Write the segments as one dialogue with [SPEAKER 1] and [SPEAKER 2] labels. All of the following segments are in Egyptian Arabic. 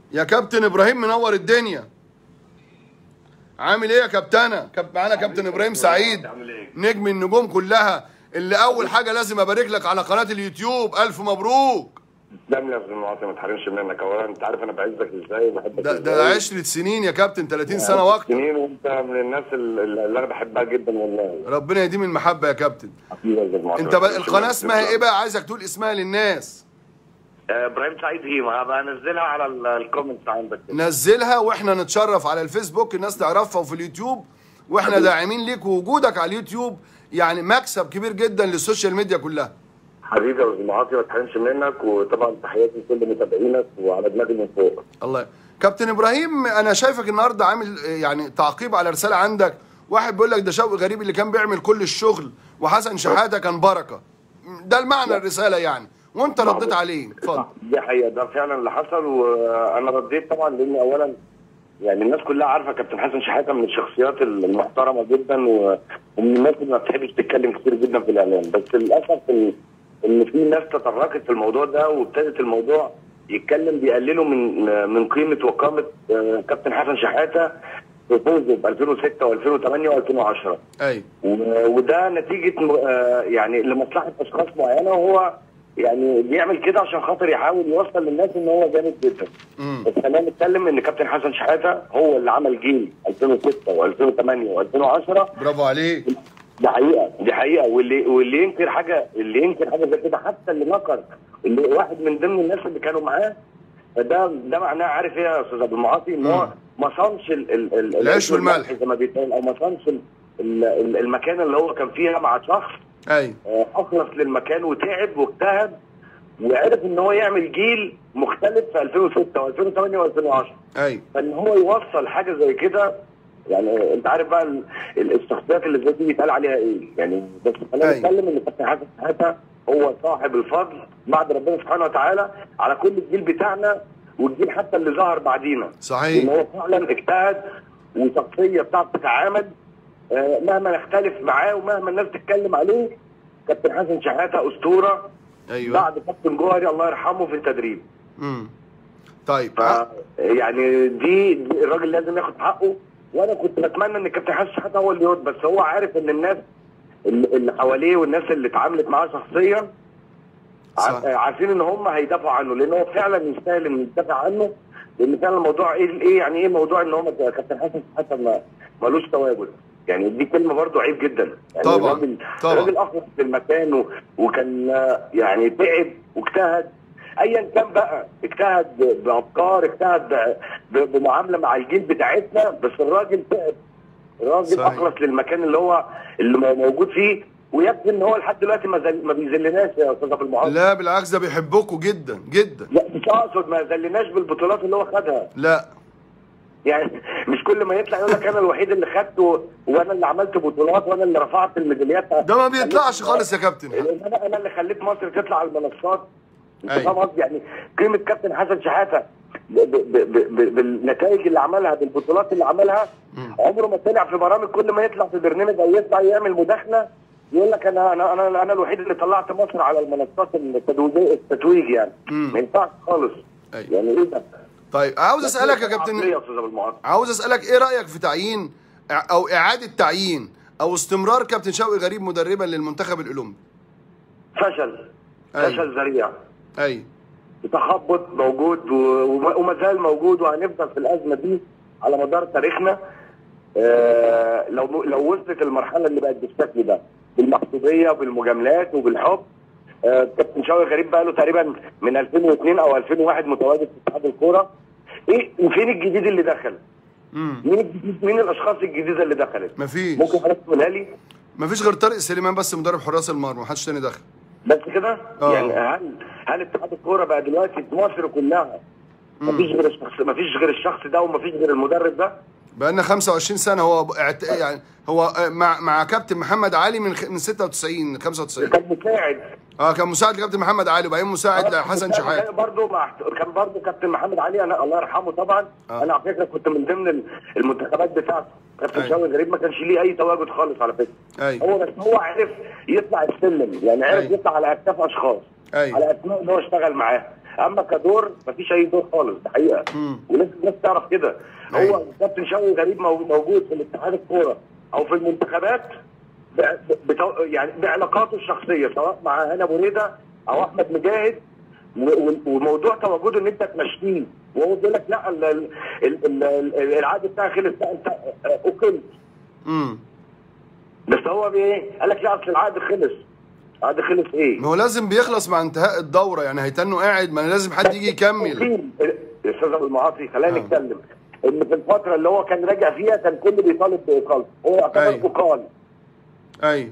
[SPEAKER 1] يا كابتن ابراهيم منور الدنيا عامل ايه يا كابتنه كاب معانا كابتن ابراهيم سعيد
[SPEAKER 2] عامل ايه؟
[SPEAKER 1] نجم النجوم كلها اللي اول حاجه لازم ابارك لك على قناه اليوتيوب الف مبروك
[SPEAKER 2] تسلم لي يا استاذ معاطي ما تحرمش منك اولا انت عارف انا بعزك ازاي وبحبك
[SPEAKER 1] ده
[SPEAKER 2] ازاي
[SPEAKER 1] ده عشرة سنين يا كابتن 30 سنه وقت
[SPEAKER 2] سنين وانت من الناس اللي اللي انا بحبها جدا والله
[SPEAKER 1] ربنا يديم المحبه يا كابتن
[SPEAKER 2] حبيبي يا استاذ معاطي
[SPEAKER 1] انت بقى القناه اسمها ايه بقى عايزك تقول اسمها للناس
[SPEAKER 2] آه، ابراهيم سعيد هيما هبقى انزلها على ال- الكومنتس عندك
[SPEAKER 1] نزلها واحنا نتشرف على الفيسبوك الناس تعرفها وفي اليوتيوب واحنا داعمين ليك ووجودك على اليوتيوب يعني مكسب كبير جدا للسوشيال ميديا كلها
[SPEAKER 2] حبيبي يا استاذ معاطي ما تحرمش منك وطبعا تحياتي لكل متابعينك وعلى دماغي من فوق
[SPEAKER 1] الله كابتن ابراهيم انا شايفك النهارده عامل آه، يعني تعقيب على رساله عندك واحد بيقول لك ده شوقي غريب اللي كان بيعمل كل الشغل وحسن شحاته كان بركه ده المعنى الرساله يعني وانت رديت عليه اتفضل
[SPEAKER 2] دي حقيقه ده فعلا اللي حصل وانا رديت طبعا لان اولا يعني الناس كلها عارفه كابتن حسن شحاته من الشخصيات المحترمه جدا و- ومن الناس اللي ما بتحبش تتكلم كتير جدا في الاعلام بس للاسف ان ان في ناس تطرقت في الموضوع ده وابتدت الموضوع يتكلم بيقللوا من من قيمه وقامه آه، كابتن حسن شحاته في فوزه ب 2006 و2008 و2010
[SPEAKER 1] ايوه
[SPEAKER 2] و- وده نتيجه م- آه، يعني لمصلحه اشخاص معينه وهو يعني بيعمل كده عشان خاطر يحاول يوصل للناس ان هو جامد جدا
[SPEAKER 1] مم.
[SPEAKER 2] بس خلينا نتكلم ان كابتن حسن شحاته هو اللي عمل جيل 2006 و2008 و2010
[SPEAKER 1] برافو عليك
[SPEAKER 2] دي حقيقه دي حقيقه واللي واللي ينكر حاجه اللي ينكر حاجه زي كده حتى اللي نكر اللي واحد من ضمن الناس اللي كانوا معاه فده ده معناه عارف ايه يا استاذ ابو المعاطي ان هو ما صانش ال- ال- ال-
[SPEAKER 1] العيش والملح.
[SPEAKER 2] زي ما بيتقال او ما صانش ال- ال- المكان اللي هو كان فيها مع شخص
[SPEAKER 1] ايوه
[SPEAKER 2] آه، اخلص للمكان وتعب واجتهد وعرف ان هو يعمل جيل مختلف في 2006 و2008 و2010
[SPEAKER 1] ايوه
[SPEAKER 2] فان هو يوصل حاجه زي كده يعني انت عارف بقى ال- ال- الشخصيات اللي زي دي بيتقال عليها ايه يعني بس خلينا
[SPEAKER 1] أيوة.
[SPEAKER 2] نتكلم ان كابتن حسن شحاته هو صاحب الفضل بعد ربنا سبحانه وتعالى على كل الجيل بتاعنا والجيل حتى اللي ظهر بعدينا ان
[SPEAKER 1] صحيح
[SPEAKER 2] هو فعلا اجتهد وشخصيه بتعرف تتعامل آه، مهما نختلف معاه ومهما الناس تتكلم عليه كابتن حسن شحاته اسطوره
[SPEAKER 1] ايوه
[SPEAKER 2] بعد كابتن جوهري الله يرحمه في التدريب
[SPEAKER 1] امم طيب
[SPEAKER 2] ف يعني دي, دي الراجل لازم ياخد حقه وانا كنت بتمنى ان كابتن حسن شحاته هو اللي يرد بس هو عارف ان الناس اللي اللي حواليه والناس اللي اتعاملت معاه شخصيا
[SPEAKER 1] صح.
[SPEAKER 2] ع- عارفين ان هم هيدافعوا عنه لان هو فعلا يستاهل ان يدافع عنه لان فعلا الموضوع ايه ايه يعني ايه موضوع ان هم كابتن حسن شحاته ما ملوش تواجد يعني دي كلمه برضو عيب جدا يعني
[SPEAKER 1] طبعاً،
[SPEAKER 2] الراجل
[SPEAKER 1] طبعاً.
[SPEAKER 2] الراجل اخلص في المكان و- وكان آه، يعني تعب واجتهد ايا كان بقى اجتهد ب- بافكار اجتهد ب- ب- بمعامله مع الجيل بتاعتنا بس الراجل تعب الراجل
[SPEAKER 1] صحيح.
[SPEAKER 2] اخلص للمكان اللي هو اللي مو- موجود فيه ويبدو ان هو لحد دلوقتي ما زل ما بيذلناش يا استاذ ابو المعاصي
[SPEAKER 1] لا بالعكس ده بيحبكوا جدا جدا
[SPEAKER 2] لا مش اقصد ما ذلناش بالبطولات اللي هو خدها
[SPEAKER 1] لا
[SPEAKER 2] يعني مش كل ما يطلع يقول لك انا الوحيد اللي خدت و- وانا اللي عملت بطولات وانا اللي رفعت الميداليات
[SPEAKER 1] ده ما بيطلعش خالص يا كابتن
[SPEAKER 2] لان انا انا اللي خليت مصر تطلع على المنصات انت
[SPEAKER 1] أيوة.
[SPEAKER 2] فاهم قصدي يعني قيمه كابتن حسن شحاته ب- ب- ب- ب- بالنتائج اللي عملها بالبطولات اللي عملها عمره ما طلع في برامج كل ما يطلع في برنامج او يطلع يعمل مداخله يقول لك انا انا انا انا الوحيد اللي طلعت مصر على المنصات التتويج التتويج يعني
[SPEAKER 1] مم.
[SPEAKER 2] ما ينفعش خالص
[SPEAKER 1] أيوة.
[SPEAKER 2] يعني ايه ده؟
[SPEAKER 1] طيب عاوز اسالك يا
[SPEAKER 2] عقلية
[SPEAKER 1] كابتن
[SPEAKER 2] يا استاذ ابو المعاطي
[SPEAKER 1] عاوز اسالك ايه رايك في تعيين او اعاده تعيين او استمرار كابتن شوقي غريب مدربا للمنتخب الاولمبي
[SPEAKER 2] فشل
[SPEAKER 1] أيوة.
[SPEAKER 2] فشل ذريع
[SPEAKER 1] ايوه
[SPEAKER 2] تخبط موجود و- وما وما زال موجود وهنفضل في الازمه دي على مدار تاريخنا آه، لو لو وصلت المرحله اللي بقت بالشكل ده بالمحسوبيه وبالمجاملات وبالحب آه، كابتن شوقي غريب بقى له تقريبا من 2002 او 2001 متواجد في اتحاد الكوره ايه وفين الجديد اللي دخل؟
[SPEAKER 1] امم
[SPEAKER 2] مين الجديد مين الاشخاص الجديده اللي دخلت؟
[SPEAKER 1] مفيش
[SPEAKER 2] ممكن حضرتك تقولها لي؟
[SPEAKER 1] مفيش غير طارق سليمان بس مدرب حراس المرمى محدش تاني دخل
[SPEAKER 2] بس كده
[SPEAKER 1] آه.
[SPEAKER 2] يعني هل هل اتحاد الكوره بقى دلوقتي في مصر كلها مفيش غير الشخص مفيش غير الشخص ده ومفيش غير المدرب ده
[SPEAKER 1] بقالنا 25 سنه هو ب- اعت... يعني هو آه، مع مع كابتن محمد علي من خ... من 96 95
[SPEAKER 2] كان مساعد
[SPEAKER 1] اه كان مساعد لكابتن محمد علي وبعدين مساعد لحسن شحاته
[SPEAKER 2] برضه مع كان برضه كابتن محمد علي انا الله يرحمه طبعا
[SPEAKER 1] آه.
[SPEAKER 2] انا على فكره كنت من ضمن ال- المنتخبات بتاعته كابتن
[SPEAKER 1] أيوة.
[SPEAKER 2] شوقي غريب ما كانش ليه اي تواجد خالص على فكره
[SPEAKER 1] ايوه
[SPEAKER 2] هو بس هو عرف يطلع السلم يعني عرف
[SPEAKER 1] أيوة.
[SPEAKER 2] يطلع على اكتاف اشخاص
[SPEAKER 1] أيوة.
[SPEAKER 2] على اسماء اللي هو اشتغل معاه اما كدور مفيش اي دور خالص ده حقيقه
[SPEAKER 1] مم.
[SPEAKER 2] ولازم الناس تعرف كده
[SPEAKER 1] أيوة.
[SPEAKER 2] هو كابتن شوقي غريب مو- موجود في الاتحاد الكوره او في المنتخبات ب- بتو... يعني بعلاقاته الشخصيه سواء مع هنا بريده او احمد مجاهد و- و- وموضوع تواجده ان انت تمشيه وهو بيقول لك لا ال- ال- ال- ال- ال- العقد بتاعي خلص لا انت اقلت
[SPEAKER 1] امم
[SPEAKER 2] بس هو بايه؟ قال لك لا اصل العقد خلص العقد خلص ايه؟
[SPEAKER 1] ما هو لازم بيخلص مع انتهاء الدوره يعني هيتنوا قاعد ما لازم حد يجي يكمل
[SPEAKER 2] يا استاذ ابو المعاطي خلينا
[SPEAKER 1] آه.
[SPEAKER 2] نتكلم ان في الفتره اللي هو كان راجع فيها كان كل بيطالب باقالته هو يعتبر
[SPEAKER 1] أيوة.
[SPEAKER 2] اقال
[SPEAKER 1] ايوه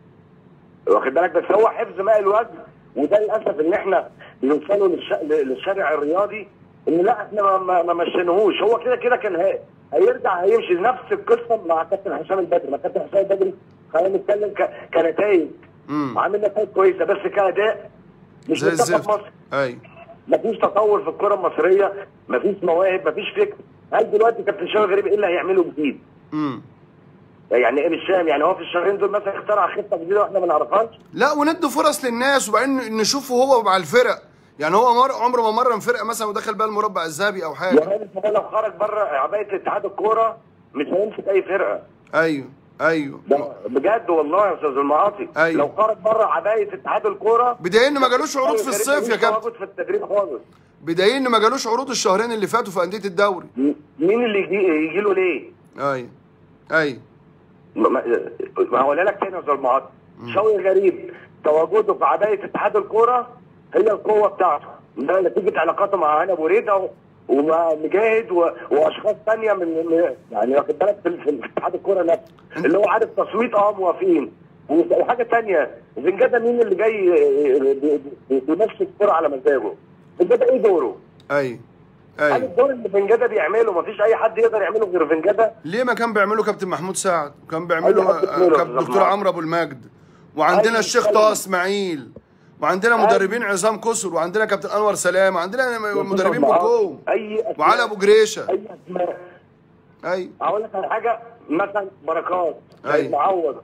[SPEAKER 2] واخد بالك بس هو حفظ ماء الوجه وده للاسف ان احنا بنوصله للش... للشارع الرياضي ان لا احنا ما, ما, ما مشيناهوش هو كده كده كان هي... هيرجع هيمشي نفس القصه مع كابتن حسام البدري مع كابتن حسام البدري خلينا نتكلم ك... كنتائج
[SPEAKER 1] امم
[SPEAKER 2] عامل نتائج كويسه بس كاداء مش
[SPEAKER 1] زي
[SPEAKER 2] منتخب
[SPEAKER 1] الزفت
[SPEAKER 2] مصر
[SPEAKER 1] ايوه
[SPEAKER 2] مفيش تطور في الكره المصريه مفيش مواهب مفيش فكر هل دلوقتي كابتن شوقي غريب ايه اللي هيعمله جديد؟
[SPEAKER 1] امم
[SPEAKER 2] يعني ايه مش فاهم يعني هو في الشهرين دول مثلا اخترع خطه جديده واحنا ما نعرفهاش
[SPEAKER 1] لا وندي فرص للناس وبعدين نشوفه هو مع الفرق يعني هو مر عمره ما مرن فرقه مثلا ودخل بقى المربع الذهبي او حاجه
[SPEAKER 2] وهاني سلام لو خرج بره عبايه اتحاد الكوره مش هيمسك اي فرقه
[SPEAKER 1] ايوه ايوه
[SPEAKER 2] ده بجد والله يا استاذ المعاطي
[SPEAKER 1] أيوة.
[SPEAKER 2] لو خرج بره عبايه اتحاد الكوره
[SPEAKER 1] بدايه ان ما جالوش عروض في الصيف يا كابتن
[SPEAKER 2] موجود في التدريب خالص
[SPEAKER 1] بدايه ان ما جالوش عروض الشهرين اللي فاتوا في انديه الدوري
[SPEAKER 2] م- مين اللي يجي, يجي له ليه؟
[SPEAKER 1] ايوه ايوه
[SPEAKER 2] ما- ما ما هقولها لك تاني يا استاذ المعاطي شوقي غريب تواجده في عبايه اتحاد الكوره هي القوه بتاعته ده نتيجه علاقاته مع هنا بريده و- ومع مجاهد و... واشخاص ثانيه من من- يعني واخد بالك في, في في اتحاد الكوره نفسه اللي هو عارف تصويت اه موافقين و- وحاجه ثانيه زنجاده مين اللي جاي بي- بي- بيمشي الكوره على مزاجه زنجاده ايه دوره؟
[SPEAKER 1] ايوه
[SPEAKER 2] هل
[SPEAKER 1] ايوه
[SPEAKER 2] الدور اللي فنجاده بيعمله مفيش اي حد يقدر يعمله غير فنجاده؟
[SPEAKER 1] ليه ما كان بيعمله كابتن محمود سعد كان بيعمله
[SPEAKER 2] أي حد يعمله
[SPEAKER 1] آه، كابتن
[SPEAKER 2] بالظبط.
[SPEAKER 1] دكتور عمرو ابو المجد وعندنا
[SPEAKER 2] أي
[SPEAKER 1] الشيخ
[SPEAKER 2] كلام.
[SPEAKER 1] طه اسماعيل وعندنا
[SPEAKER 2] أي.
[SPEAKER 1] مدربين عصام كسر وعندنا كابتن انور سلام وعندنا مدربين بكوم
[SPEAKER 2] اي أسماء-
[SPEAKER 1] وعلى ابو جريشه
[SPEAKER 2] اي اسماء
[SPEAKER 1] ايوه
[SPEAKER 2] اقول لك على حاجه مثلا بركات
[SPEAKER 1] أيوة.
[SPEAKER 2] سيد معوض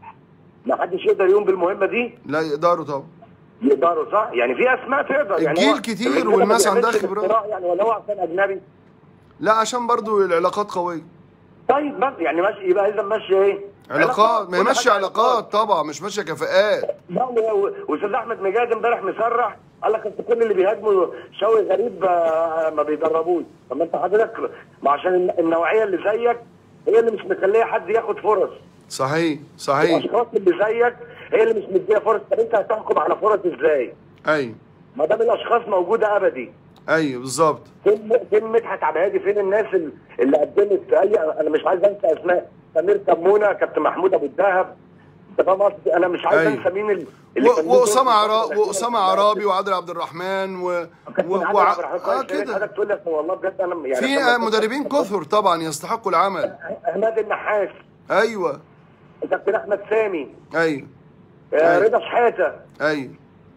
[SPEAKER 2] ما حدش يقدر يقوم بالمهمه دي
[SPEAKER 1] لا يقدروا طبعا
[SPEAKER 2] يقدروا صح يعني في اسماء تقدر يعني
[SPEAKER 1] الجيل
[SPEAKER 2] هو-
[SPEAKER 1] كتير
[SPEAKER 2] الرجالة
[SPEAKER 1] والناس
[SPEAKER 2] ما بيعملش
[SPEAKER 1] عندها خبرات.
[SPEAKER 2] الاختراع يعني ولا هو عشان اجنبي
[SPEAKER 1] لا عشان برضو العلاقات قويه
[SPEAKER 2] طيب بس يعني ماشي يبقى اذا ماشي ايه
[SPEAKER 1] علاقات ما هي
[SPEAKER 2] كل
[SPEAKER 1] ماشيه
[SPEAKER 2] حاجة
[SPEAKER 1] علاقات طبعا مش ماشيه كفاءات
[SPEAKER 2] لا و- واستاذ احمد مجاهد امبارح مسرح قال لك انت كل اللي بيهاجموا شوقي غريب آه، ما بيدربوش طب ما انت حضرتك ما عشان الن- النوعيه اللي زيك هي اللي مش مخليه حد ياخد فرص
[SPEAKER 1] صحيح صحيح
[SPEAKER 2] الاشخاص اللي زيك هي اللي مش مديه فرص طب انت هتحكم على فرص ازاي؟
[SPEAKER 1] ايوه
[SPEAKER 2] ما دام الاشخاص موجوده ابدي
[SPEAKER 1] ايوه بالظبط
[SPEAKER 2] فين فين مدحت عبد الهادي فين الناس ال- اللي قدمت اي انا مش عايز انسى اسماء سمير كمونه كابتن محمود ابو الدهب انت فاهم قصدي انا مش عايز
[SPEAKER 1] أيوة.
[SPEAKER 2] انسى مين ال- اللي كان
[SPEAKER 1] و-
[SPEAKER 2] له
[SPEAKER 1] واسامه
[SPEAKER 2] دور في
[SPEAKER 1] عرا...
[SPEAKER 2] الفترة
[SPEAKER 1] واسامه
[SPEAKER 2] الأخيرة.
[SPEAKER 1] عرابي وعادل عبد الرحمن و,
[SPEAKER 2] كابتن
[SPEAKER 1] و...
[SPEAKER 2] عادل
[SPEAKER 1] وع-
[SPEAKER 2] عبد الرحمن
[SPEAKER 1] اه
[SPEAKER 2] كويس،
[SPEAKER 1] كده
[SPEAKER 2] حضرتك تقول لي والله بجد انا يعني
[SPEAKER 1] في
[SPEAKER 2] لما-
[SPEAKER 1] مدربين كثر طبعا يستحقوا العمل
[SPEAKER 2] عماد النحاس
[SPEAKER 1] ايوه
[SPEAKER 2] كابتن احمد سامي
[SPEAKER 1] ايوه
[SPEAKER 2] آه،
[SPEAKER 1] أيوة.
[SPEAKER 2] رضا شحاته
[SPEAKER 1] ايوه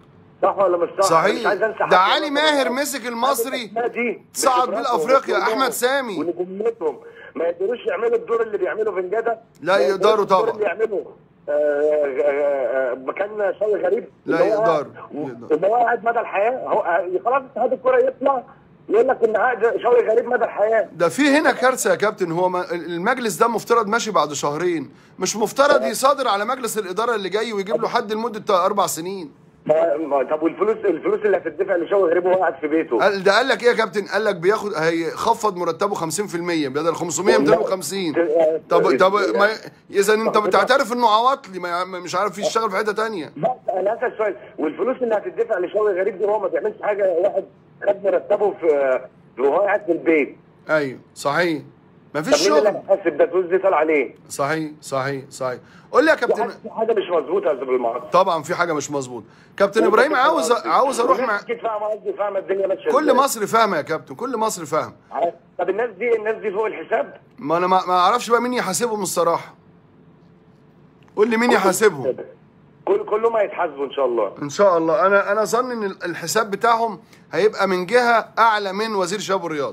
[SPEAKER 2] صح ولا مش صح؟ أنا مش
[SPEAKER 1] صحيح
[SPEAKER 2] عايز انسى حد
[SPEAKER 1] ده علي
[SPEAKER 2] والله.
[SPEAKER 1] ماهر مسك المصري
[SPEAKER 2] الأسماء دي
[SPEAKER 1] صعد بيه
[SPEAKER 2] بخبراتهم
[SPEAKER 1] لأفريقيا.
[SPEAKER 2] وبطولهم
[SPEAKER 1] أحمد سامي.
[SPEAKER 2] ونجوميتهم ما يقدروش يعملوا الدور اللي بيعمله فنجاده
[SPEAKER 1] لا
[SPEAKER 2] ما
[SPEAKER 1] يقدروا
[SPEAKER 2] يقدروش الدور
[SPEAKER 1] طبعا.
[SPEAKER 2] اللي يعمله آه، آه، آه، مكان شوقي غريب
[SPEAKER 1] لا
[SPEAKER 2] اللي هو قاعد-
[SPEAKER 1] يقدروا. يقدروا.
[SPEAKER 2] اللي هو قاعد مدى الحياه هو آه، خلاص اتحاد الكره يطلع يقول لك ان عقد شوقي غريب مدى الحياه
[SPEAKER 1] ده في هنا كارثه يا كابتن هو ما المجلس ده مفترض ماشي بعد شهرين مش مفترض يصادر على مجلس الاداره اللي جاي ويجيب له حد لمده اربع سنين
[SPEAKER 2] ما- ما- طب والفلوس الفلوس اللي هتدفع لشوقي غريب وهو قاعد في بيته
[SPEAKER 1] قال ده قال لك ايه يا كابتن قال لك بياخد هيخفض مرتبه 50% بدل 500 250 طب طب ما اذا انت بتعترف انه عواطلي ما مش عارف يشتغل في حته تانية
[SPEAKER 2] بس انا اسال سؤال والفلوس اللي هتدفع لشوقي غريب دي هو ما بيعملش حاجه واحد خد مرتبه في وهو قاعد في البيت
[SPEAKER 1] ايوه صحيح
[SPEAKER 2] طب
[SPEAKER 1] مفيش
[SPEAKER 2] مين اللي
[SPEAKER 1] شغل
[SPEAKER 2] هيحاسب ده الفلوس دي طالعه عليه؟
[SPEAKER 1] صحيح صحيح صحيح قول لي يا
[SPEAKER 2] في
[SPEAKER 1] كابتن
[SPEAKER 2] حاجه في حاجه مش مظبوطه يا استاذ المعاصي
[SPEAKER 1] طبعا في حاجه مش مظبوط كابتن ابراهيم عاوز عاوز اروح مع
[SPEAKER 2] اكيد فاهمه قصدي فاهمه الدنيا ماشيه
[SPEAKER 1] كل
[SPEAKER 2] إزاي.
[SPEAKER 1] مصر فاهمه يا كابتن كل مصر فاهم
[SPEAKER 2] عارف؟ طب الناس دي الناس دي فوق الحساب
[SPEAKER 1] ما انا ما ما اعرفش بقى مين يحاسبهم الصراحه قول لي مين يحاسبهم
[SPEAKER 2] كل كلهم هيتحاسبوا ان شاء الله
[SPEAKER 1] ان شاء الله انا انا ظن ان الحساب بتاعهم هيبقى من جهه اعلى من وزير شباب الرياض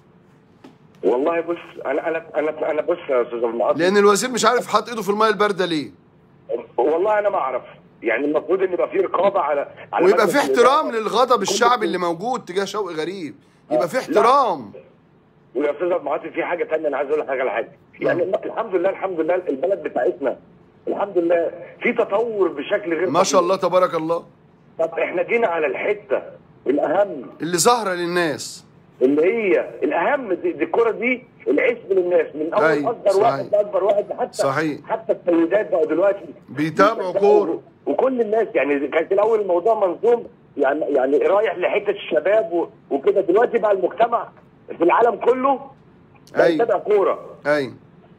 [SPEAKER 2] والله بص انا انا انا انا بص يا استاذ المعاصي
[SPEAKER 1] لان الوزير مش عارف حاط ايده في الميه البارده ليه
[SPEAKER 2] والله انا ما اعرف يعني المفروض ان يبقى في رقابه على على
[SPEAKER 1] ويبقى
[SPEAKER 2] مجلس
[SPEAKER 1] في احترام
[SPEAKER 2] الإدارة.
[SPEAKER 1] للغضب الشعبي
[SPEAKER 2] كل-
[SPEAKER 1] اللي موجود تجاه شوقي غريب يبقى في
[SPEAKER 2] لا.
[SPEAKER 1] احترام
[SPEAKER 2] ويا استاذ عبد المعاطي في حاجه ثانيه انا عايز اقول لك حاجه على حاجه يعني الحمد لله الحمد لله البلد بتاعتنا الحمد لله في تطور بشكل غير
[SPEAKER 1] ما شاء
[SPEAKER 2] طبيعي.
[SPEAKER 1] الله تبارك الله
[SPEAKER 2] طب احنا جينا على الحته الاهم
[SPEAKER 1] اللي ظاهره للناس
[SPEAKER 2] اللي هي الاهم دي, دي الكره دي العشق للناس من اول
[SPEAKER 1] أيوة،
[SPEAKER 2] اصغر
[SPEAKER 1] صحيح.
[SPEAKER 2] واحد لاكبر واحد حتى
[SPEAKER 1] صحيح.
[SPEAKER 2] حتى السيدات بقوا دلوقتي
[SPEAKER 1] بيتابعوا كورة.
[SPEAKER 2] وكل الناس يعني كانت الاول الموضوع منظوم يعني يعني رايح لحته الشباب و- وكده دلوقتي بقى المجتمع في العالم كله بقى
[SPEAKER 1] أيوة.
[SPEAKER 2] يتابع كوره
[SPEAKER 1] ايوه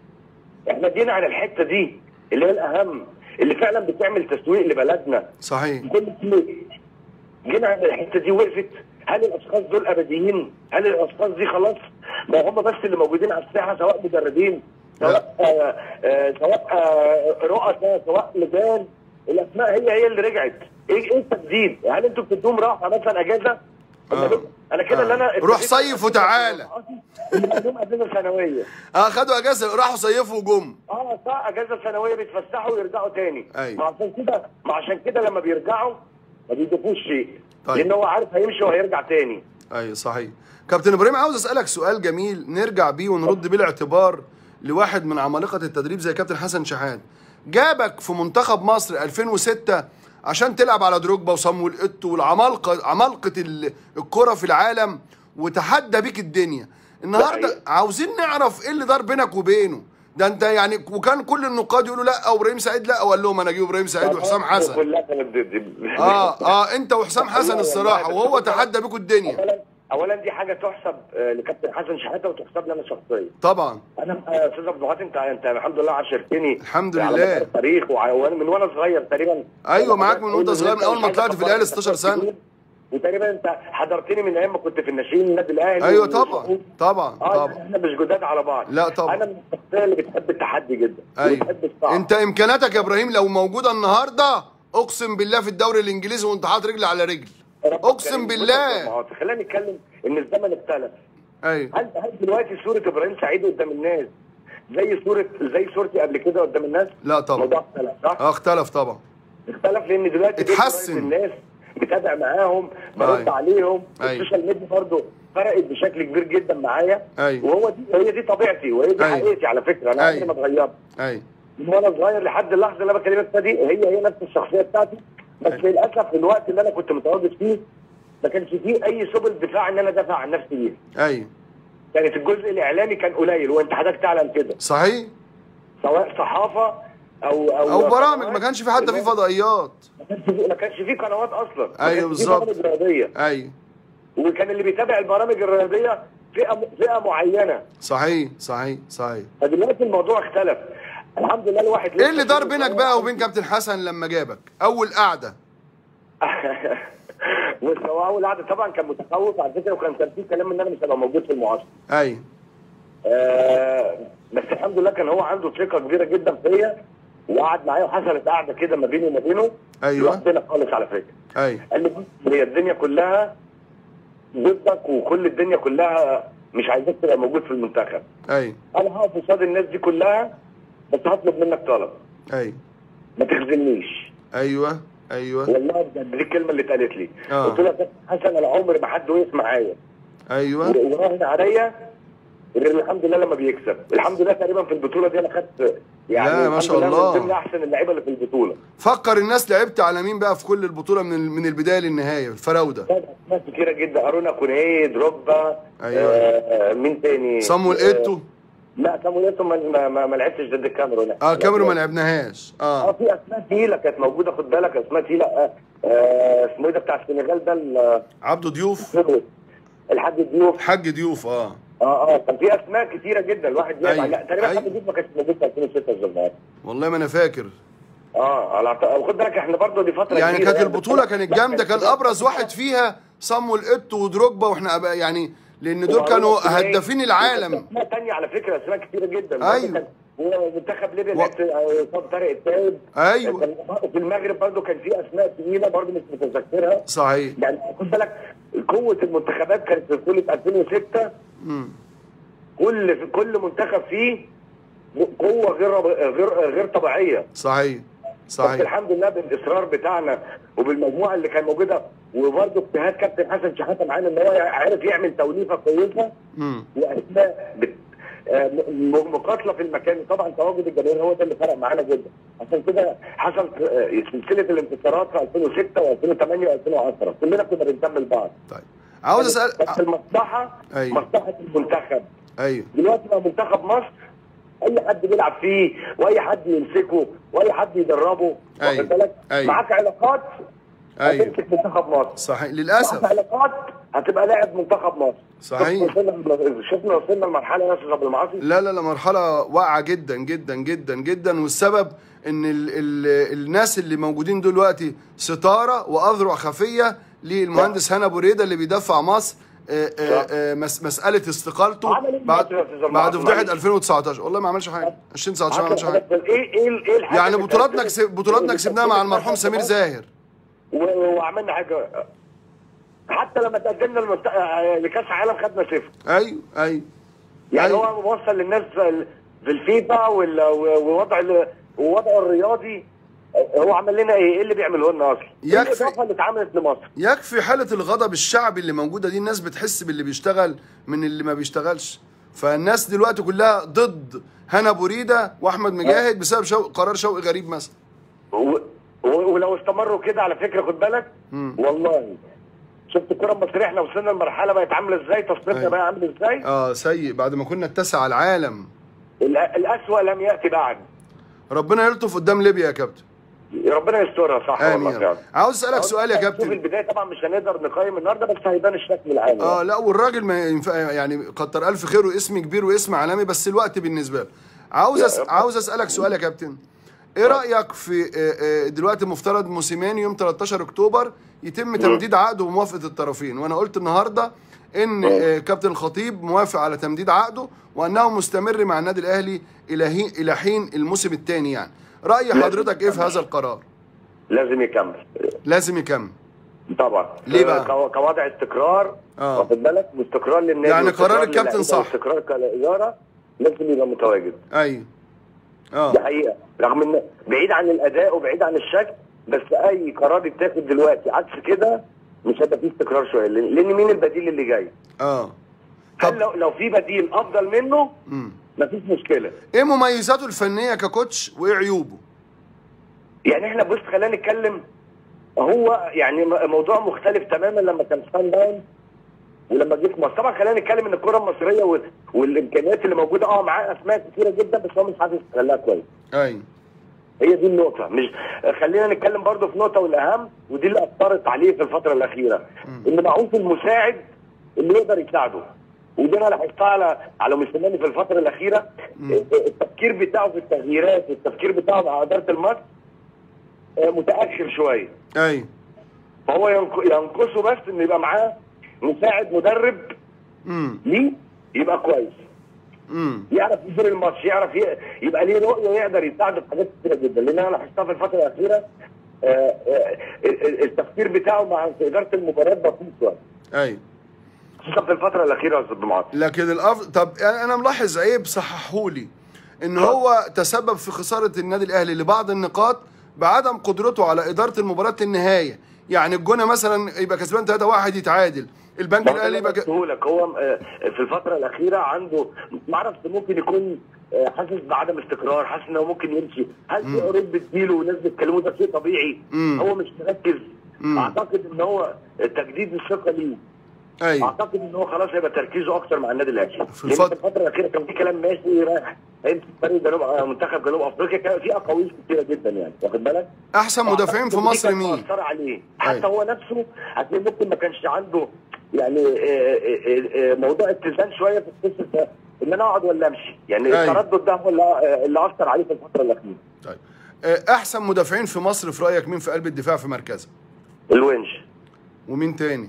[SPEAKER 2] احنا جينا على الحته دي اللي هي الاهم اللي فعلا بتعمل تسويق لبلدنا
[SPEAKER 1] صحيح
[SPEAKER 2] كل شيء جينا عند الحته دي وقفت هل الاشخاص دول ابديين؟ هل الاشخاص دي خلاص؟ ما هم بس اللي موجودين على الساحه سواء مدربين سواء آه آه سواء آه رؤساء سواء لجان الاسماء هي هي اللي رجعت ايه ايه التجديد؟ هل انتوا بتدوم راحه مثلا اجازه؟
[SPEAKER 1] آه.
[SPEAKER 2] انا كده اللي انا
[SPEAKER 1] روح صيف وتعالى.
[SPEAKER 2] اللي عندهم اجازه سنويه
[SPEAKER 1] اه خدوا اجازه راحوا صيفوا وجم
[SPEAKER 2] اه صح اجازه سنويه بيتفسحوا ويرجعوا تاني
[SPEAKER 1] أيوة.
[SPEAKER 2] ما عشان كده ما عشان كده لما بيرجعوا ما بيضيفوش شيء
[SPEAKER 1] طيب.
[SPEAKER 2] لان هو عارف هيمشي وهيرجع تاني
[SPEAKER 1] ايوه صحيح كابتن ابراهيم عاوز اسالك سؤال جميل نرجع بيه ونرد بيه الاعتبار لواحد من عمالقه التدريب زي كابتن حسن شحات جابك في منتخب مصر 2006 عشان تلعب على دروجبا وصامويل ايتو والعمالقه عمالقه ال- الكره في العالم وتحدى بيك الدنيا النهارده
[SPEAKER 2] صحيح.
[SPEAKER 1] عاوزين نعرف ايه اللي دار بينك وبينه ده انت يعني وكان كل النقاد يقولوا لا ابراهيم سعيد لا وقال لهم انا اجيب ابراهيم سعيد وحسام حسن
[SPEAKER 2] كلها كانت ضدي
[SPEAKER 1] اه اه انت وحسام حسن الصراحه وهو تحدى بيكوا الدنيا
[SPEAKER 2] اولا اولا دي حاجه تحسب آه، لكابتن حسن شحاته وتحسب لي انا شخصيا
[SPEAKER 1] طبعا
[SPEAKER 2] انا آه، استاذ عبد الوهاب انت انت الحمد لله عشرتني
[SPEAKER 1] الحمد
[SPEAKER 2] على
[SPEAKER 1] لله.
[SPEAKER 2] مدار التاريخ وع- وانا من وانا صغير تقريبا
[SPEAKER 1] أيوة، معاك من وأنت صغير، من أول ما طلعت في الأهلي 16 سنة.
[SPEAKER 2] وتقريبا انت حضرتني من ايام ما كنت في الناشئين النادي الاهلي
[SPEAKER 1] ايوه
[SPEAKER 2] والشؤون.
[SPEAKER 1] طبعا طبعا
[SPEAKER 2] اه
[SPEAKER 1] طبعا
[SPEAKER 2] احنا مش جداد على بعض
[SPEAKER 1] لا طبعا.
[SPEAKER 2] انا من الشخصيه اللي بتحب التحدي جدا
[SPEAKER 1] ايوه
[SPEAKER 2] وبتحب الصعب
[SPEAKER 1] انت امكانياتك يا ابراهيم لو موجوده النهارده اقسم بالله في الدوري الانجليزي وانت حاطط رجل على رجل
[SPEAKER 2] ربنا
[SPEAKER 1] اقسم
[SPEAKER 2] كريم.
[SPEAKER 1] بالله.
[SPEAKER 2] بص يا خلينا نتكلم ان الزمن اختلف
[SPEAKER 1] ايوه
[SPEAKER 2] هل هل دلوقتي صوره ابراهيم سعيد قدام الناس زي صوره زي صورتي قبل كده قدام الناس
[SPEAKER 1] لا طبعا
[SPEAKER 2] الموضوع اختلف صح؟
[SPEAKER 1] اه اختلف طبعا
[SPEAKER 2] اختلف لان دلوقتي بقيت
[SPEAKER 1] اتحسن.
[SPEAKER 2] قريب من الناس بتابع معاهم برد
[SPEAKER 1] أيوة.
[SPEAKER 2] عليهم
[SPEAKER 1] أيوة.
[SPEAKER 2] السوشيال ميديا برضه فرقت بشكل كبير جدا معايا
[SPEAKER 1] أيوة.
[SPEAKER 2] وهو دي هي دي طبيعتي وهي دي
[SPEAKER 1] أيوة.
[SPEAKER 2] حقيقتي على فكره انا عمري
[SPEAKER 1] أيوة.
[SPEAKER 2] ما اتغيرت
[SPEAKER 1] ايوه
[SPEAKER 2] من وانا صغير لحد اللحظه اللي انا بكلمك فيها دي هي هي نفس الشخصيه بتاعتي بس للاسف في الوقت اللي انا كنت متواجد فيه ما كانش فيه اي سبل دفاع ان انا ادافع عن نفسي بيها
[SPEAKER 1] ايوه
[SPEAKER 2] كانت الجزء الاعلامي كان قليل وانت حضرتك تعلم كده
[SPEAKER 1] صحيح
[SPEAKER 2] سواء صحافه او او
[SPEAKER 1] او برامج ما كانش في حتى في فضائيات
[SPEAKER 2] ما كانش في- ما كانش في قنوات اصلا ما
[SPEAKER 1] أيوة
[SPEAKER 2] كانش في
[SPEAKER 1] بالظبط.
[SPEAKER 2] برامج رياضيه
[SPEAKER 1] ايوه
[SPEAKER 2] وكان اللي بيتابع البرامج الرياضيه فئه فئه معينه
[SPEAKER 1] صحيح صحيح صحيح
[SPEAKER 2] فدلوقتي الموضوع اختلف الحمد لله الواحد
[SPEAKER 1] ايه اللي دار بينك بقى وبين كابتن حسن لما جابك اول قعده
[SPEAKER 2] بص هو اول قعده طبعا كان متخوف على فكره وكان كان في كلام ان انا مش هبقى موجود في المعسكر
[SPEAKER 1] ايوه
[SPEAKER 2] آه بس الحمد لله كان هو عنده ثقه كبيره جدا فيا وقعد معايا وحصلت قعده كده ما بيني وما بينه
[SPEAKER 1] أيوة.
[SPEAKER 2] لوحدنا خالص على فكره
[SPEAKER 1] ايوه
[SPEAKER 2] قال لي بص هي الدنيا كلها ضدك وكل الدنيا كلها مش عايزاك تبقى موجود في المنتخب
[SPEAKER 1] ايوه
[SPEAKER 2] انا هقف قصاد الناس دي كلها بس هطلب منك طلب
[SPEAKER 1] ايوه
[SPEAKER 2] ما تخذلنيش
[SPEAKER 1] ايوه ايوه
[SPEAKER 2] والله بجد دي الكلمه اللي اتقالت لي
[SPEAKER 1] آه.
[SPEAKER 2] قلت له يا كابتن حسن انا عمري ما حد وقف معايا
[SPEAKER 1] ايوه
[SPEAKER 2] وراهن عليا غير الحمد لله لما بيكسب الحمد لله تقريبا في البطوله دي انا خدت يعني
[SPEAKER 1] لا، ما
[SPEAKER 2] الحمد
[SPEAKER 1] شاء
[SPEAKER 2] لله
[SPEAKER 1] الله.
[SPEAKER 2] من ضمن احسن اللعيبه اللي في البطوله
[SPEAKER 1] فكر الناس لعبت على مين بقى في كل البطوله من ال- من البدايه للنهايه الفراوده
[SPEAKER 2] كانت ناس كتيره جدا ارونا كونيه دروجبا
[SPEAKER 1] أيوة.
[SPEAKER 2] آه آه، مين تاني
[SPEAKER 1] صامويل
[SPEAKER 2] آه،
[SPEAKER 1] ايتو
[SPEAKER 2] لا صامويل ايتو ما, ما, ما, ما لعبتش ضد الكاميرون
[SPEAKER 1] اه كاميرون ما لعبناهاش
[SPEAKER 2] اه
[SPEAKER 1] اه
[SPEAKER 2] في اسماء تقيله كانت موجوده خد بالك اسماء تقيله آه آه اسمه ايه ده بتاع السنغال ده ال-
[SPEAKER 1] عبده ضيوف
[SPEAKER 2] الحاج ضيوف
[SPEAKER 1] حاج ضيوف اه
[SPEAKER 2] اه اه كان في اسماء كتيره جدا الواحد
[SPEAKER 1] أيوة.
[SPEAKER 2] أيوة. لا تقريبا
[SPEAKER 1] أيوة.
[SPEAKER 2] حاج ضيوف ما كانش موجود في 2006 الزمالك
[SPEAKER 1] والله ما انا فاكر
[SPEAKER 2] اه على أعت- خد بالك احنا برضه دي فتره
[SPEAKER 1] يعني
[SPEAKER 2] كبيرة
[SPEAKER 1] كانت البطوله كانت جامده كان
[SPEAKER 2] بس-
[SPEAKER 1] ابرز واحد فيها صامويل ايتو ودروجبا واحنا أبقى يعني لان دول كانوا هدافين العالم
[SPEAKER 2] اسماء تانية على فكره اسماء كتيره جدا
[SPEAKER 1] أيوة.
[SPEAKER 2] كان- ومنتخب ليبيا
[SPEAKER 1] و-
[SPEAKER 2] لعبت قصاد طارق التايب
[SPEAKER 1] أيوة.
[SPEAKER 2] كان في المغرب برضه كان في اسماء تقيله برضه مش متذكرها
[SPEAKER 1] صحيح
[SPEAKER 2] يعني خد بالك قوه المنتخبات كانت في بطوله 2006
[SPEAKER 1] مم.
[SPEAKER 2] كل في كل منتخب فيه قوه غير غير غير طبيعيه
[SPEAKER 1] صحيح صحيح.
[SPEAKER 2] بس الحمد لله بالاصرار بتاعنا وبالمجموعه اللي كان موجوده وبرضه اجتهاد كابتن حسن شحاته معانا ان هو عرف يعمل توليفه كويسه
[SPEAKER 1] امم
[SPEAKER 2] واسماء بت... آه، م- مقاتله في المكان طبعا تواجد الجماهير هو ده اللي فرق معانا جدا عشان كده حصل آه، سلسله الانتصارات في 2006 و2008 و2010 كلنا كنا بنكمل بعض
[SPEAKER 1] طيب عاوز اسال
[SPEAKER 2] بس المصلحه
[SPEAKER 1] أيوة.
[SPEAKER 2] مصلحه المنتخب
[SPEAKER 1] ايوه
[SPEAKER 2] دلوقتي بقى منتخب مصر اي حد بيلعب فيه واي حد يمسكه واي حد يدربه
[SPEAKER 1] أيوة.
[SPEAKER 2] واخد بالك
[SPEAKER 1] أيوة.
[SPEAKER 2] معاك علاقات
[SPEAKER 1] ايوه
[SPEAKER 2] هتمسك منتخب مصر
[SPEAKER 1] صحيح
[SPEAKER 2] معاك
[SPEAKER 1] للاسف
[SPEAKER 2] علاقات هتبقى لاعب منتخب مصر
[SPEAKER 1] صحيح.
[SPEAKER 2] شفنا وصلنا شفنا وصلنا لمرحله يا استاذ عبد المعاصي
[SPEAKER 1] لا لا لا مرحلة واقعة جدا جدا جدا جدا والسبب ان ال ال الناس اللي موجودين دلوقتي ستارة واذرع خفية للمهندس هنا بريدة اللي بيدفع مصر آه، آه، آه، مس مسألة استقالته
[SPEAKER 2] عمل إيه
[SPEAKER 1] بعد
[SPEAKER 2] يا أستاذ عبد
[SPEAKER 1] بعد
[SPEAKER 2] المعاصي؟
[SPEAKER 1] فضيحة 2019 والله ما عملش حاجة 2019 ما عملش
[SPEAKER 2] عشان
[SPEAKER 1] حاجة
[SPEAKER 2] حضرتك ايه ايه ايه الحاجه
[SPEAKER 1] يعني
[SPEAKER 2] اللي
[SPEAKER 1] بطولاتنا
[SPEAKER 2] كانت-
[SPEAKER 1] كسب بطولاتنا كسبناها مع المرحوم سمير زاهر
[SPEAKER 2] و- وعملنا حاجه حتى لما تقدمنا المست... آه، لكاس عالم خدنا صفر
[SPEAKER 1] ايوه ايوه
[SPEAKER 2] يعني
[SPEAKER 1] أيوة.
[SPEAKER 2] هو موصل للناس في الفيفا وال- ووضع ال- ووضعه الرياضي هو عمل لنا ايه؟ ايه اللي بيعمله لنا اصلا؟
[SPEAKER 1] يكفي.
[SPEAKER 2] إيه الاضافه اللي اتعملت لمصر؟
[SPEAKER 1] يكفي حالة الغضب الشعبي اللي موجودة دي الناس بتحس باللي بيشتغل من اللي ما بيشتغلش فالناس دلوقتي كلها ضد هنا بوريدة واحمد مجاهد بسبب شو... قرار شوقي غريب مثلا
[SPEAKER 2] و... و... ولو استمروا كده على فكره خد بالك
[SPEAKER 1] مم.
[SPEAKER 2] والله شفت الكره المصريه احنا وصلنا لمرحله بقت عامله ازاي؟ تصنيفنا
[SPEAKER 1] أيوة.
[SPEAKER 2] بقى عامل ازاي؟
[SPEAKER 1] اه سيء بعد ما كنا التاسع على العالم
[SPEAKER 2] ال- الاسوأ لم ياتي بعد
[SPEAKER 1] ربنا يلطف قدام ليبيا يا كابتن
[SPEAKER 2] ربنا يسترها صح والله
[SPEAKER 1] امين
[SPEAKER 2] فعلا
[SPEAKER 1] عاوز اسالك سؤال يا
[SPEAKER 2] شوف
[SPEAKER 1] كابتن
[SPEAKER 2] البدايه طبعا مش هنقدر نقيم النهارده بس هيبان الشكل العام
[SPEAKER 1] اه لا والراجل ما ينفع يعني كتر الف خير واسم كبير واسم عالمي بس الوقت بالنسبه له عاوز أس... عاوز اسالك سؤال يا كابتن ايه رايك في آه، آه، دلوقتي مفترض موسيماني يوم 13 اكتوبر يتم تمديد عقده بموافقه الطرفين وانا قلت النهارده ان آه، كابتن الخطيب موافق على تمديد عقده وانه مستمر مع النادي الاهلي الى هي... الى حين الموسم الثاني يعني راي حضرتك ايه في هذا القرار
[SPEAKER 2] لازم يكمل
[SPEAKER 1] لازم يكمل
[SPEAKER 2] طبعا
[SPEAKER 1] ليه بقى؟
[SPEAKER 2] كو- كوضع استقرار
[SPEAKER 1] آه.
[SPEAKER 2] واخد بالك واستقرار للنادي
[SPEAKER 1] يعني
[SPEAKER 2] واستقرار
[SPEAKER 1] قرار الكابتن
[SPEAKER 2] للعيبة
[SPEAKER 1] صح.
[SPEAKER 2] واستقرار كاداره لازم يبقى متواجد
[SPEAKER 1] ايوه اه
[SPEAKER 2] دي حقيقه رغم ان بعيد عن الاداء وبعيد عن الشكل بس اي قرار يتاخد دلوقتي عكس كده مش هيبقى فيه استقرار شويه لان لأن مين البديل اللي جاي؟
[SPEAKER 1] اه
[SPEAKER 2] هل
[SPEAKER 1] طب
[SPEAKER 2] لو, لو في بديل افضل منه
[SPEAKER 1] مم.
[SPEAKER 2] مفيش مشكله
[SPEAKER 1] ايه مميزاته الفنيه ككوتش وايه عيوبه
[SPEAKER 2] يعني احنا بص خلينا نتكلم هو يعني م- موضوع مختلف تماما لما كان سان داون ولما جه في مصر طبعا خلينا نتكلم ان الكره المصريه وال- والامكانيات اللي موجوده اه معاه اسماء كثيره جدا بس هو مش عارف يستغلها كويس
[SPEAKER 1] ايوه
[SPEAKER 2] هي دي النقطة مش خلينا نتكلم برضو في نقطة والأهم ودي اللي أثرت عليه في الفترة الأخيرة إن معهوش المساعد اللي يقدر يساعده ودي أنا لاحظتها على على موسيماني في الفترة الأخيرة التفكير بتاعه في التغييرات التفكير بتاعه مع إدارة الماتش آه، متأخر شوية
[SPEAKER 1] ايوه
[SPEAKER 2] فهو ينق- ينقصه بس إن يبقى معاه مساعد مدرب
[SPEAKER 1] امم
[SPEAKER 2] ليه يبقى كويس
[SPEAKER 1] امم
[SPEAKER 2] يعرف يدير الماتش يعرف ي- يبقى ليه رؤيه يقدر يساعده في حاجات كتيره جدا لان انا لاحظتها في الفتره الاخيره آه، آه، ال- التفكير بتاعه مع في اداره المباريات بسيط شويه
[SPEAKER 1] ايوه
[SPEAKER 2] خصوصا في الفتره الاخيره يا استاذ معاذ
[SPEAKER 1] لكن الافضل طب انا أنا ملاحظ عيب صححولي ان هو تسبب في خساره النادي الاهلي لبعض النقاط بعدم قدرته على اداره المباراه النهايه يعني الجونه مثلا يبقى كسبان 3 1 يتعادل البنك الاهلي يبقى ك...
[SPEAKER 2] لك هو آه، في الفتره الاخيره عنده ما اعرفش ممكن يكون آه، حاسس بعدم استقرار حاسس انه ممكن يمشي هل في عروض بتجيله وناس بيتكلموا ده شيء طبيعي
[SPEAKER 1] مم.
[SPEAKER 2] هو مش مركز
[SPEAKER 1] مم.
[SPEAKER 2] اعتقد ان هو تجديد الثقه ليه
[SPEAKER 1] ايوه
[SPEAKER 2] اعتقد ان هو خلاص هيبقى تركيزه اكتر مع النادي الاهلي
[SPEAKER 1] في
[SPEAKER 2] لأن
[SPEAKER 1] الفترة-
[SPEAKER 2] في الفتره الاخيره كان في كلام ماشي رايح هيمسك فريق جنوب آه، منتخب جنوب افريقيا كان في اقاويل كتيره جدا يعني واخد بالك
[SPEAKER 1] احسن مدافعين في
[SPEAKER 2] أعتقد دي
[SPEAKER 1] مصر
[SPEAKER 2] كانت
[SPEAKER 1] مين
[SPEAKER 2] مأثرة عليه حتى
[SPEAKER 1] أيوة.
[SPEAKER 2] هو نفسه هتلاقي ممكن ما كانش عنده يعني آه، آه، آه، موضوع اتزان شويه في قصه ده، ان انا اقعد ولا امشي يعني
[SPEAKER 1] أيوة.
[SPEAKER 2] التردد ده هو اللي آه، اللي اثر عليه في الفتره الاخيره
[SPEAKER 1] طيب آه، احسن مدافعين في مصر في رايك مين في قلب الدفاع في مركزه
[SPEAKER 2] الونش
[SPEAKER 1] ومين تاني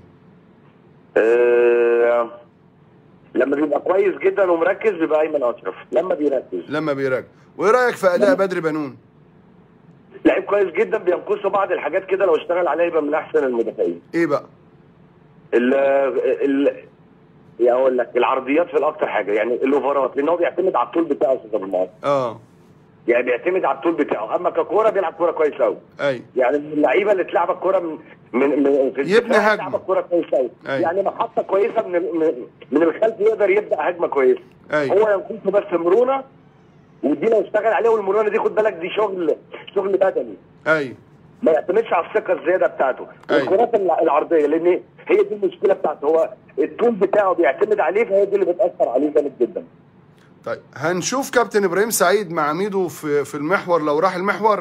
[SPEAKER 2] آه، لما بيبقى كويس جدا ومركز بيبقى ايمن اشرف لما بيركز
[SPEAKER 1] لما بيراجع وايه رايك في اداء بدر بنون
[SPEAKER 2] لعيب كويس جدا بينقصه بعض الحاجات كده لو اشتغل عليها يبقى من احسن المدافعين
[SPEAKER 1] ايه بقى
[SPEAKER 2] ال ال يا اقول لك العرضيات في الاكتر حاجه يعني الاوفرات لان هو بيعتمد على الطول بتاعه يا استاذ ابو المعاصي
[SPEAKER 1] اه
[SPEAKER 2] يعني بيعتمد على الطول بتاعه اما ككوره بيلعب كوره كويس قوي
[SPEAKER 1] ايوه
[SPEAKER 2] يعني من اللعيبه اللي تلعب الكوره من من, من في
[SPEAKER 1] يبني
[SPEAKER 2] الدفاع
[SPEAKER 1] هجمة.
[SPEAKER 2] يلعب الكوره كويس قوي
[SPEAKER 1] أيوة.
[SPEAKER 2] يعني محطه كويسه من ال- من, من الخلف يقدر يبدا هجمه كويسه
[SPEAKER 1] أيوة.
[SPEAKER 2] هو ينقصه بس مرونه ودي لو اشتغل عليه والمرونه دي خد بالك دي شغل شغل بدني
[SPEAKER 1] ايوه
[SPEAKER 2] ما يعتمدش على الثقه الزياده بتاعته
[SPEAKER 1] أيوة.
[SPEAKER 2] الكرات الع- العرضيه لان هي دي المشكله بتاعته هو الطول بتاعه بيعتمد عليه فهي دي اللي بتاثر عليه جامد جدا
[SPEAKER 1] طيب هنشوف كابتن ابراهيم سعيد مع ميدو في في المحور لو راح المحور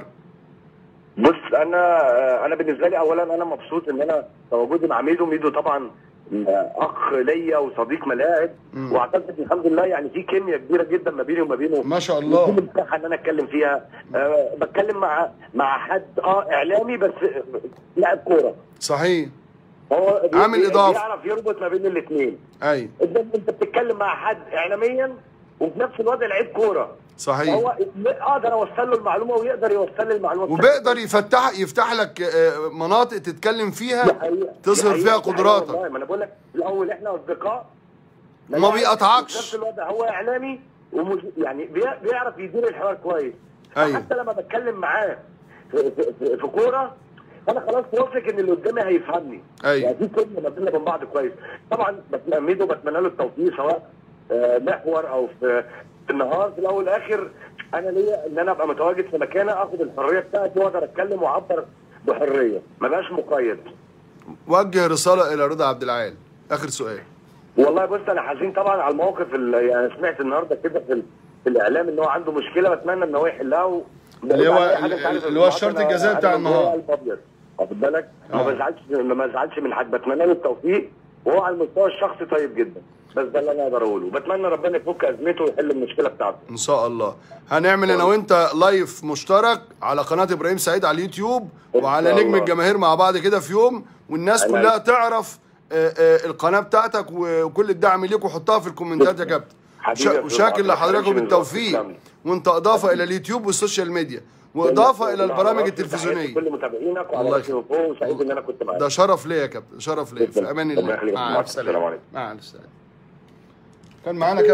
[SPEAKER 2] بص انا انا بالنسبه لي اولا انا مبسوط ان انا تواجدي مع ميدو ميدو طبعا اخ ليا وصديق ملاعب
[SPEAKER 1] مم.
[SPEAKER 2] واعتقد الحمد لله يعني في كيمياء كبيره جدا ما بيني وما بينه
[SPEAKER 1] ما شاء
[SPEAKER 2] دي
[SPEAKER 1] الله
[SPEAKER 2] مساحه ان انا اتكلم فيها أه بتكلم مع مع حد اه اعلامي بس لاعب كوره
[SPEAKER 1] صحيح
[SPEAKER 2] هو بي-
[SPEAKER 1] عامل
[SPEAKER 2] بي-
[SPEAKER 1] إضافة.
[SPEAKER 2] بيعرف يربط ما بين الاثنين
[SPEAKER 1] ايوه
[SPEAKER 2] انت انت بتتكلم مع حد اعلاميا وفي نفس الوقت لعيب كوره
[SPEAKER 1] صحيح
[SPEAKER 2] هو اقدر اوصل له المعلومه ويقدر يوصل لي المعلومه
[SPEAKER 1] وبيقدر يفتح يفتح لك آه، مناطق تتكلم فيها
[SPEAKER 2] دي حقيقة.
[SPEAKER 1] تظهر
[SPEAKER 2] دي
[SPEAKER 1] فيها
[SPEAKER 2] حقيقة. دي
[SPEAKER 1] قدراتك.
[SPEAKER 2] حقيقة والله. ما انا بقول لك في الاول احنا اصدقاء
[SPEAKER 1] ما بيقطعكش.
[SPEAKER 2] في نفس الوقت هو اعلامي ومج... يعني بي- بيعرف يدير الحوار كويس
[SPEAKER 1] أيوة.
[SPEAKER 2] حتى لما بتكلم معاه في, في, في, في كوره انا خلاص واثق ان اللي قدامي هيفهمني
[SPEAKER 1] أيوة.
[SPEAKER 2] يعني في كلمه ما بيننا وبين بعض كويس طبعا بتمنى بتمنى له التوفيق سواء آه، محور او في في النهار في الاول والاخر انا ليا ان انا ابقى متواجد في مكانه اخد الحريه بتاعتي واقدر اتكلم واعبر بحريه ما بقاش مقيد
[SPEAKER 1] وجه رساله الى رضا عبد العال اخر سؤال
[SPEAKER 2] والله بص انا حزين طبعا على الموقف اللي يعني سمعت النهارده كده في, ال- في الاعلام ان هو عنده مشكله بتمنى ان هو يحلها و...
[SPEAKER 1] اللي هو-
[SPEAKER 2] أي حاجة أنت عارف
[SPEAKER 1] اللي هو
[SPEAKER 2] المعاطفة
[SPEAKER 1] الشرط
[SPEAKER 2] أنا-
[SPEAKER 1] الجزائي
[SPEAKER 2] أنا
[SPEAKER 1] بتاع
[SPEAKER 2] من جوايا
[SPEAKER 1] النهار.
[SPEAKER 2] قلب ابيض واخد بالك
[SPEAKER 1] آه.
[SPEAKER 2] ما بزعلش ما بزعلش من حد بتمنى له التوفيق وهو على المستوى الشخصي طيب جدا بس ده اللي انا اقدر اقوله بتمنى ربنا يفك ازمته ويحل المشكله بتاعته
[SPEAKER 1] ان شاء الله هنعمل انا وانت لايف مشترك على قناه ابراهيم سعيد على اليوتيوب
[SPEAKER 2] إن
[SPEAKER 1] وعلى
[SPEAKER 2] شاء
[SPEAKER 1] نجم
[SPEAKER 2] الله.
[SPEAKER 1] الجماهير مع بعض كده في يوم والناس
[SPEAKER 2] أنا-
[SPEAKER 1] كلها تعرف آه، آه، القناه بتاعتك وكل الدعم ليك وحطها في الكمنتات يا كابتن
[SPEAKER 2] حبيبي يا
[SPEAKER 1] شا-
[SPEAKER 2] أستاذ
[SPEAKER 1] وشاكر
[SPEAKER 2] عبد
[SPEAKER 1] لحضراتكم
[SPEAKER 2] الحليم
[SPEAKER 1] بالتوفيق
[SPEAKER 2] تسلم.
[SPEAKER 1] وانت اضافه الى اليوتيوب والسوشيال ميديا واضافه الى البرامج التلفزيونيه
[SPEAKER 2] كل متابعينك وعلى
[SPEAKER 1] الله
[SPEAKER 2] راسي من فوق وسعيد ان انا كنت معاك
[SPEAKER 1] ده شرف ليا يا كابتن شرف ليا في
[SPEAKER 2] جداً.
[SPEAKER 1] امان
[SPEAKER 2] ربنا
[SPEAKER 1] الله
[SPEAKER 2] يخليك.
[SPEAKER 1] مع
[SPEAKER 2] مع
[SPEAKER 1] السلامه
[SPEAKER 2] السلامة عليكم.
[SPEAKER 1] مع السلامه كان معانا كابتن